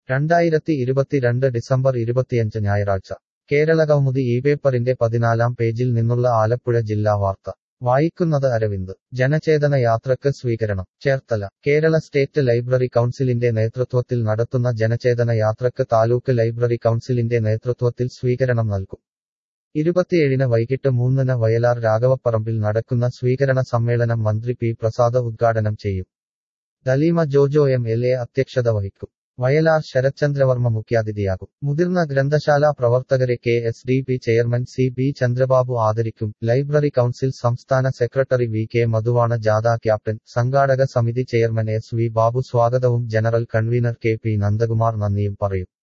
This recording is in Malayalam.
രണ്ടായിരത്തി ഇരുപത്തിരണ്ട് ഡിസംബർ ഇരുപത്തിയഞ്ച് ഞായറാഴ്ച കേരളകൗമുദി ഈ പേപ്പറിന്റെ പതിനാലാം പേജിൽ നിന്നുള്ള ആലപ്പുഴ ജില്ലാ വാർത്ത വായിക്കുന്നത് അരവിന്ദ് ജനചേതന യാത്രക്ക് സ്വീകരണം ചേർത്തല കേരള സ്റ്റേറ്റ് ലൈബ്രറി കൗൺസിലിന്റെ നേതൃത്വത്തിൽ നടത്തുന്ന ജനചേതന യാത്രക്ക് താലൂക്ക് ലൈബ്രറി കൗൺസിലിന്റെ നേതൃത്വത്തിൽ സ്വീകരണം നൽകും ഇരുപത്തിയേഴിന് വൈകിട്ട് മൂന്നിന് വയലാർ രാഘവപ്പറമ്പിൽ നടക്കുന്ന സ്വീകരണ സമ്മേളനം മന്ത്രി പി പ്രസാദ് ഉദ്ഘാടനം ചെയ്യും Daleema Jojo M L A അധ്യക്ഷത വഹിക്കും വയലാർ ശരത്ചന്ദ്രവർമ്മ മുഖ്യാതിഥിയാകും മുതിർന്ന ഗ്രന്ഥശാല പ്രവർത്തകരെ K S D P chairman C B Chandrababu ആദരിക്കും ലൈബ്രറി കൗൺസിൽ സംസ്ഥാന സെക്രട്ടറി വി കെ മധുവാണ് ജാഥ ക്യാപ്റ്റൻ സംഘാടക സമിതി ചെയർമാൻ എസ് വി ബാബു സ്വാഗതവും general convener K P Nandakumar നന്ദിയും പറയും